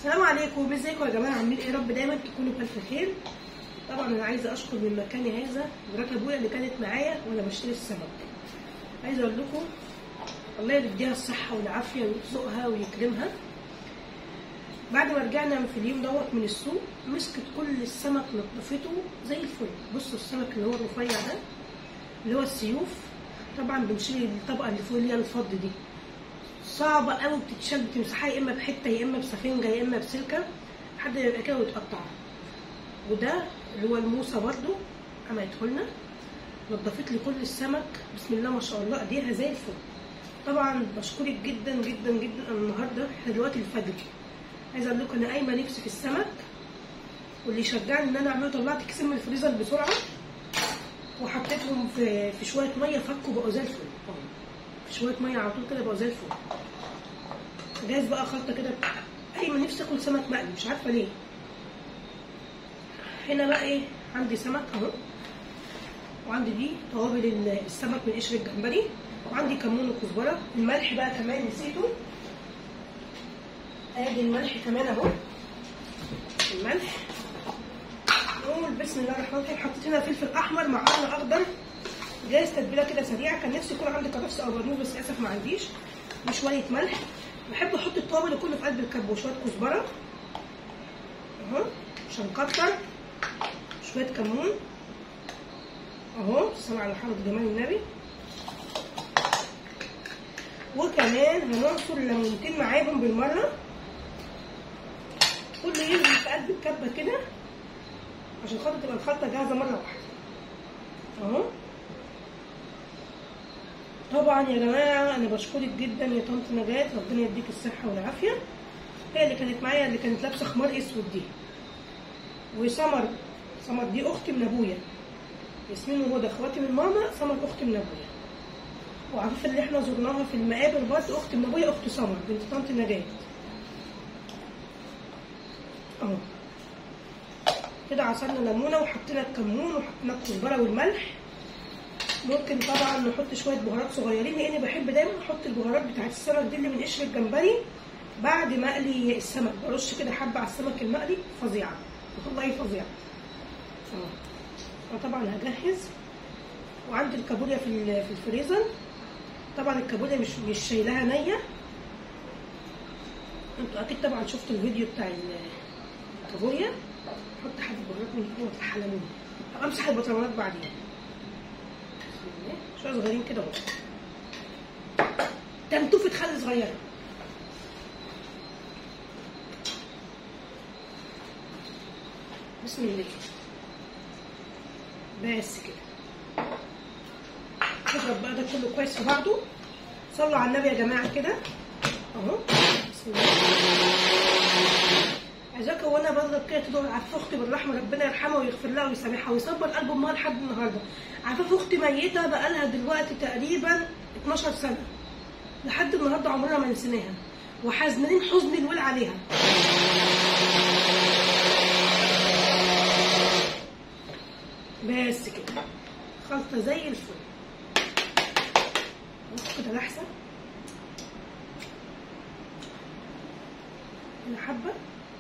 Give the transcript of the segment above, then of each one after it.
السلام عليكم ازيكم يا جماعه عاملين ايه رب دايما تكونوا بالف خير طبعا انا عايزه اشكر من مكاني هذا مرات ابويا اللي كانت معايا وانا بشتري السمك عايزه اقول لكم الله يديها الصحه والعافيه ويرزقها ويكرمها بعد ما رجعنا في اليوم دوت من السوق مسكت كل السمك نظفته زي الفل بصوا السمك اللي هو الرفيع ده اللي هو السيوف طبعا بنشيل الطبقه اللي فوق اللي هي الفض دي صعبة قوي بتتشال بتمسحها يا اما بحته يا اما بسفنجه يا اما بسلكه لحد ما يبقى كده ويتقطع وده اللي هو الموسى برضو عملته لنا نضفت لي كل السمك بسم الله ما شاء الله ايديها زي الفل طبعا بشكرك جدا جدا جدا النهارده احنا دلوقتي الفجر عايزه اقول لكم انا قايمه نفسي في السمك واللي شجعني ان انا اعمله طلعت كيسين من الفريزر بسرعه وحطيتهم في في شويه ميه فكوا بقوا زي الفل في شويه ميه على طول كده بقوا زي الفل جايز بقى خلطه كده قايمه نفسي اكل سمك مقلي مش عارفه ليه هنا بقى ايه عندي سمك اهو وعندي دي توابل السمك من قشر الجمبري وعندي كمون وكزبره الملح بقى كمان نسيته ادي الملح كمان اهو الملح نقول بسم الله الرحمن الرحيم حطيت هنا فلفل احمر مع قرن اخضر جايز تتبيله كده سريعه كان نفسي يكون عندي كرفس او برنوس بس للاسف ما عنديش وشويه ملح بحب احط التوابل كله في قلب الكب وشويه كزبره اهو عشان نكتر شويه كمون اهو صلى على محمد جمال النبي وكمان هنعصر ليمونتين معاهم بالمره كله ينزل في قلب الكبه كده عشان خاطر تبقى الخلطه جاهزه مره واحده اهو طبعا يا جماعه انا بشكرك جدا يا طنط نجاة ربنا يديك الصحه والعافيه هي اللي كانت معايا اللي كانت لابسه خمار اسود دي وسمر سمر دي اختي من ابويا ياسمين وهدى اخواتي من ماما سمر اختي من ابويا وعارفه اللي احنا زرناها في المقابر برضه اختي من ابويا اخت سمر بنت طنط نجاة اهو كده عصرنا ليمونه وحطينا الكمون وحطينا الكزبره والملح ممكن طبعا نحط شويه بهارات صغيرين لاني بحب دايما احط البهارات بتاعت السمك دي اللي من قشر الجمبري بعد ما اقلي السمك برش كده حبه على السمك المقلي فظيعه والله فظيعه اه طبعا هجهز وعندي الكابوريا في في الفريزر طبعا الكابوريا مش مش شايلاها نيه انتوا اكيد طبعا شفتوا الفيديو بتاع الكابوريا احط حبه بهارات من جوه الحلمون امسح البطرمانات بعدين شويه صغيرين كده اهو تنتوفة خل صغيره بسم الله بس كده نضرب بقى ده كله كويس في بعضه صلوا على النبي يا جماعه كده اهو بسم الله عايزاك وانا بضرب كده تدور عارفه اختي بالرحمه ربنا يرحمها ويغفر لها ويسامحها ويصبر قلب امها لحد النهارده عارفه اختي ميته بقالها دلوقتي تقريبا 12 سنه لحد النهارده عمرنا ما نسيناها وحزنين حزن الول عليها بس كده خلطه زي الفل كده لحسه هنا حبه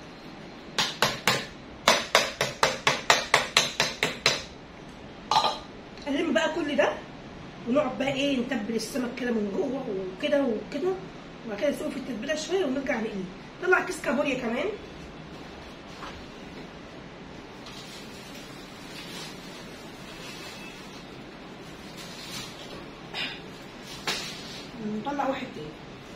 نلم بقى كل ده ونقعد بقى ايه نتبل السمك كده من جوه وكده وكده وبعد كده نسيبه في التتبيله شويه ونرجع نقليه طلع كيس كابوريا كمان نطلع واحد تاني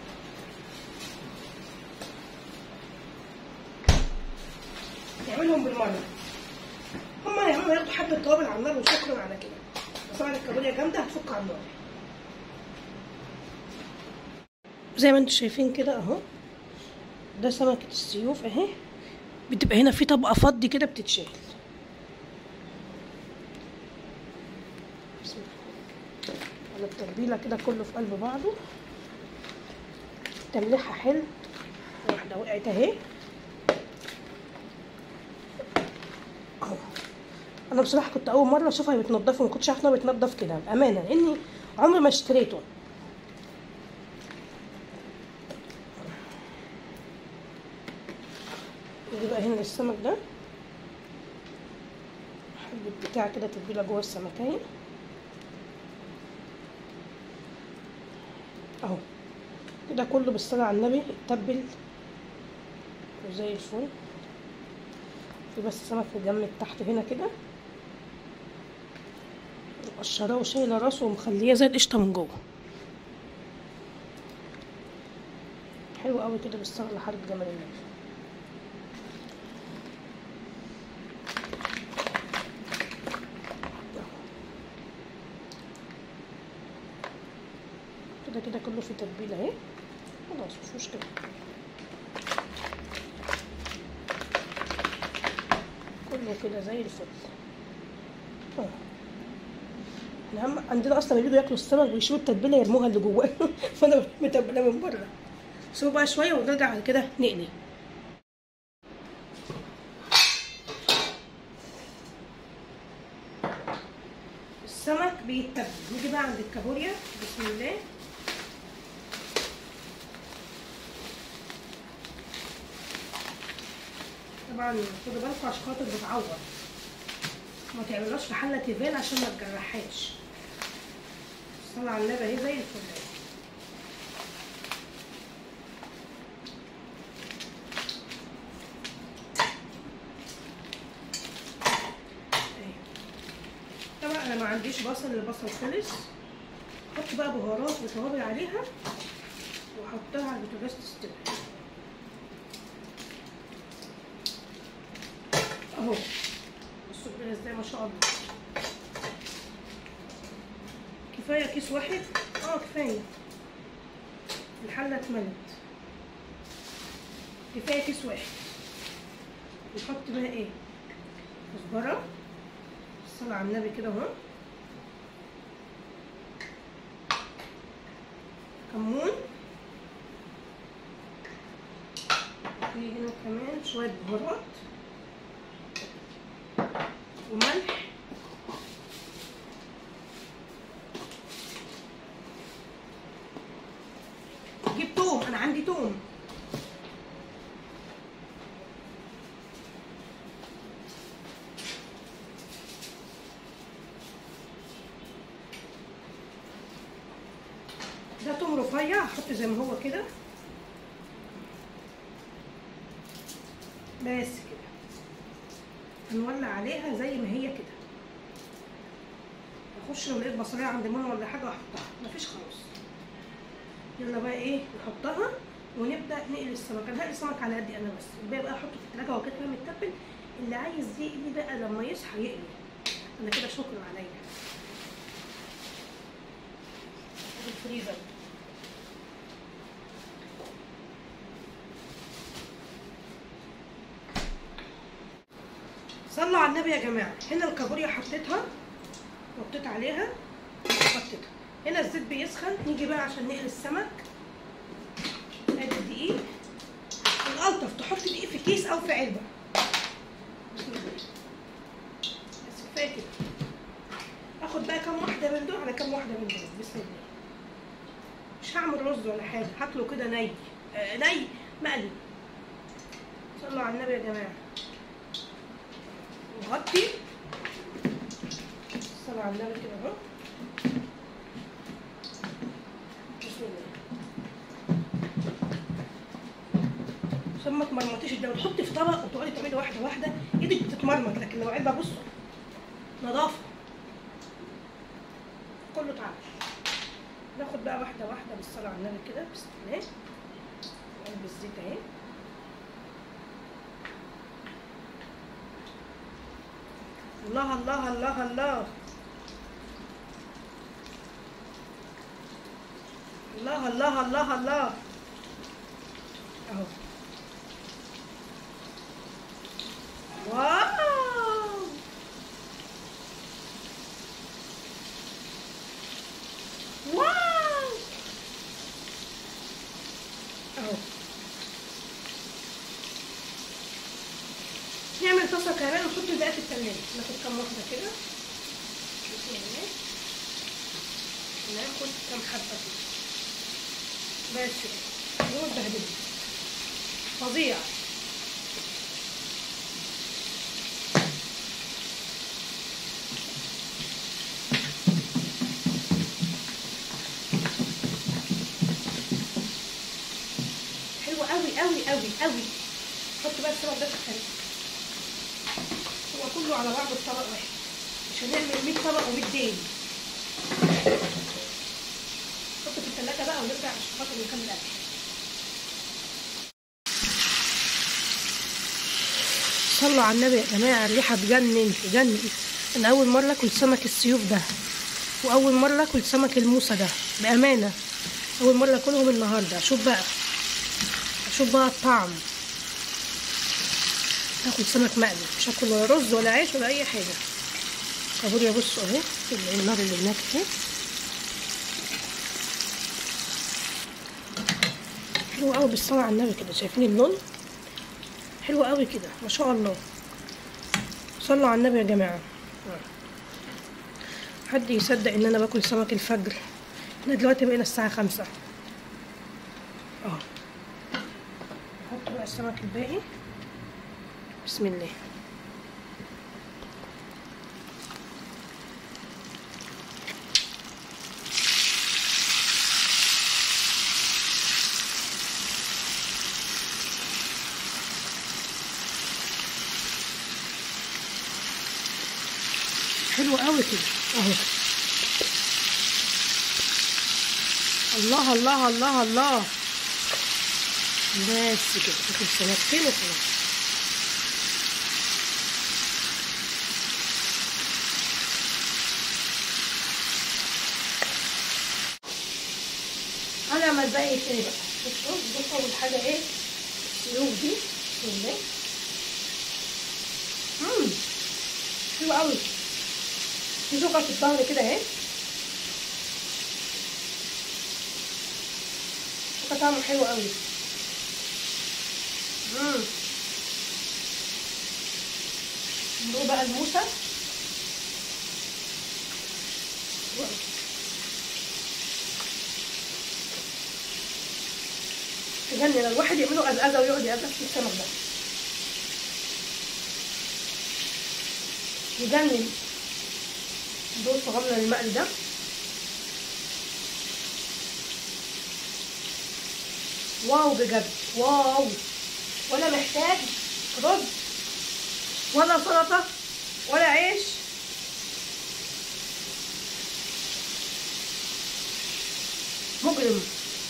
نعملهم بالمره هما هيعملوا ياخدوا حبه توابل على النار وشكرا على كده بس طبعا الكابوريا جامده هتفك على النار زي ما انتم شايفين كده اهو ده سمكه السيوف اهي بتبقى هنا في طبقه فضي كده بتتشال بسم الله على التتبيله كده كله في قلب بعضه تمليحها حلو واحده وقعت اهي اهو انا بصراحه كنت اول مره اشوفها بتنضفه ما كنتش عارفه انها بتنضف كده بامانه لاني عمري ما اشتريته هنا للسمك ده حبة بتاع كده تتبيلة جوه السمكية اهو كده كله بالصلاة على النبي اتبل وزي الفل في بس سمك متجمد تحت هنا كده مقشراه وشايله راسه ومخليه زي القشطه من جوه حلو قوي كده بالصلاة على حضرة جمال النبي كده كده كله في تتبيله اهي خلاص مش مشكله كله كده زي الفل اه احنا هم عندنا اصلا بيجوا ياكلوا السمك ويشيلوا التتبيله يرموها اللي جواه فانا متبله من بره سيبوا بقى شويه ونرجع بعد كده نقلي السمك بيتبل نيجي بقى عند الكابوريا بسم الله طبعا خدوا بالكم عشان خاطر بتعور ما تعملوش في حله تيفال عشان ما تجرحهاش الصلاة على النبي اهي زي الفل اهي. طبعا انا ما عنديش بصل البصل خلص احط بقى بهارات وتوابل عليها واحطها على البوتاجاز تستوي اهو بصوا كده ازاي ما شاء الله كفايه كيس واحد اه كفايه الحله اتملت كفايه كيس واحد نحط بقى ايه كزبره الصلاة على النبي كده اهو كمون في هنا كمان شوية بهارات وملح جيب توم انا عندي توم ده توم رفيع هحط زي ما هو كده بس كده هنولع عليها زي ما هي كده اخش لو لقيت بصليه عند ماما ولا حاجه احطها مفيش خلاص يلا بقى ايه نحطها ونبدا نقلي السمك انا هقلي السمك على قدي انا بس الباقي بقى احطه في التلاجه هو كده كده متبل اللي عايز يقلي بقى لما يصحى يقلي انا كده شكرا عليا الفريزر صلوا على النبي يا جماعه هنا الكابوريا حطيتها حطيت عليها حطيتها هنا الزيت بيسخن نيجي بقى عشان نقلي السمك ادي الدقيق الالطف تحط دقيق في كيس او في علبه بسم الله. بس كفايه كده اخد بقى كام واحده من دول على كام واحده من دول بسم الله مش هعمل رز ولا حاجه هاكله كده ني آه ني مقلي صلوا على النبي يا جماعه وغطي صلوا على النبي كده اهو بسم الله عشان ما تمرمطيش الدواء تحطي في طبق وتقعدي تعملي واحده واحده ايدك بتتمرمط لكن لو علبه بصوا نظافه كله تعب ناخد بقى واحده واحده بالصلاه على النبي كده بسم الله قلب الزيت اهي الله الله الله الله الله الله الله الله اهو واو واو اهو نعمل طاسه كمان ونحط الباقي في التلاجة ناخد كام واحدة كده بسم الله ناخد كام حبة كده بس كده هو اتبهدلت فظيع قوي قوي قوي قوي حط بقى السمك ده في الخليط هو كله على بعضه في طبق واحد مش هنعمل 100 طبق و100 دين حطه في الثلاجه بقى ونرجع عشان خاطر نكمل اكل صلوا على النبي يا جماعه الريحه تجنن تجنن انا اول مره اكل سمك السيوف ده واول مره اكل سمك الموسى ده بامانه اول مره اكلهم النهارده اشوف بقى اشوف بقى الطعم هاكل سمك مقلي مش هاكل ولا رز ولا عيش ولا اي حاجه كابوريا بصوا اهي النار اللي هناك اهي حلو قوي بالصلاه على النبي كده شايفين اللون حلو قوي كده ما شاء الله صلوا على النبي يا جماعه حد يصدق ان انا باكل سمك الفجر احنا دلوقتي بقينا الساعه خمسة اه نحط بقى السمك الباقي بسم الله حلو قوي كده اهو الله الله الله الله بس كده تاخد سمكتين وخلاص انا ما بقى تاني بقى بصوا بصوا اول حاجه ايه السلوك دي بسم الله امم حلو قوي في شوكه في الظهر كده اهي شوكه طعمه حلو قوي امم ندوق بقى الموسى حلو قوي. تجنن لو الواحد يعمله قزقزه ويقعد يقزقز في السمك ده يجنن دول صغرنا المقلي ده واو بجد واو ولا محتاج رز ولا سلطة ولا عيش مجرم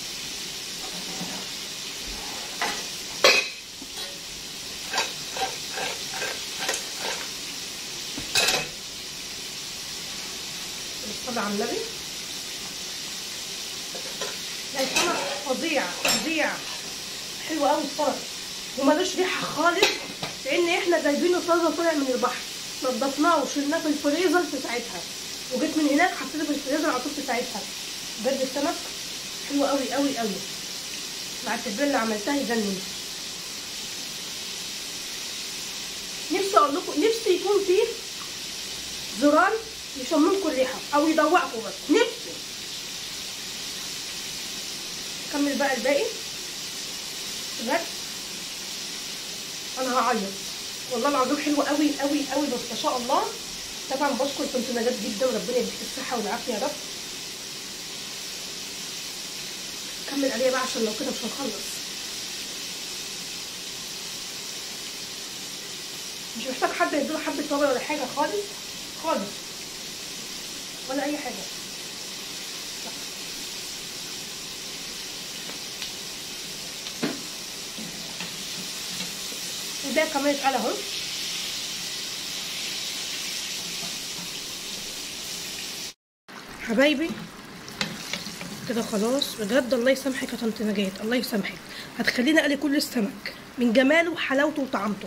بالصلاة على النبي لا السمك فظيع فظيع حلو قوي السمك وملوش ريحة خالص لأن احنا جايبينه طازة طالع من البحر نضفناه وشلناه في الفريزر في ساعتها وجيت من هناك حطيته في الفريزر على طول في ساعتها بجد السمك حلو قوي قوي قوي مع التتبيله اللي عملتها يجنن نفسي اقول لكم نفسي يكون فيه زرار يشممكم الريحه او يدوقكم بس نفسي كمل بقى الباقي بجد انا هعيط والله العظيم حلو قوي قوي قوي بس ما شاء الله طبعا بشكر كنت نجاة جدا ربنا يديك الصحه والعافيه يا رب كمل عليها بقى عشان لو كده مش هنخلص مش محتاج حد يديله حبه توابل ولا حاجه خالص خالص ولا اي حاجه لا. وده كمان اتقل اهو حبايبي كده خلاص بجد الله يسامحك يا طنط نجاة الله يسامحك هتخليني اقلي كل السمك من جماله وحلاوته وطعمته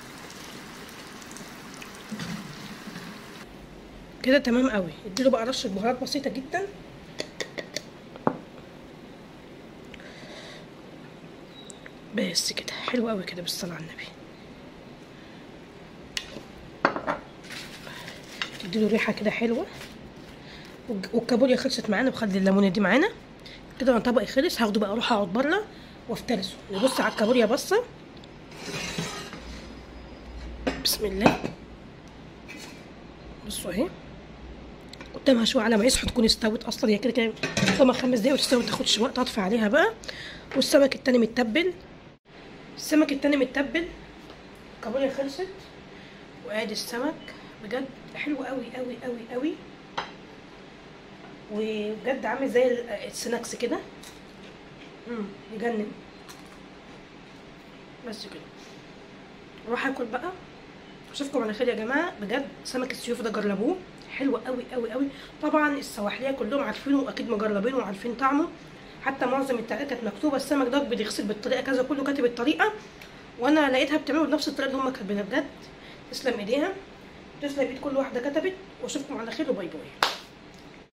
كده تمام قوي اديله بقى رشه بهارات بسيطه جدا بس كده حلو قوي كده بالصلاه على النبي تديله ريحه كده حلوه والج- والكابوريا خلصت معانا بخلي الليمونه دي معانا كده انا طبقي خلص هاخده بقى اروح اقعد بره وافترسه نبص على الكابوريا بصه بسم الله بصوا اهي قدامها شويه على ما يصحوا تكون استوت اصلا هي كده كده قدامها خمس دقايق وتستوي تاخدش وقت اطفي عليها بقى والسمك التاني متبل السمك التاني متبل كابوريا خلصت وادي السمك بجد حلو قوي قوي قوي قوي وبجد عامل زي ال- السناكس كده امم يجنن بس كده اروح اكل بقى اشوفكم على خير يا جماعه بجد سمك السيوف ده جربوه حلو قوي قوي قوي طبعا السواحليه كلهم عارفينه واكيد مجربينه وعارفين طعمه حتى معظم التعليقات كانت مكتوبه السمك ده بيتغسل بالطريقه كذا كله كاتب الطريقه وانا لقيتها بتعمله بنفس الطريقه اللي هم كاتبينها بجد تسلم ايديها تسلم ايد كل واحده كتبت واشوفكم على خير وباي باي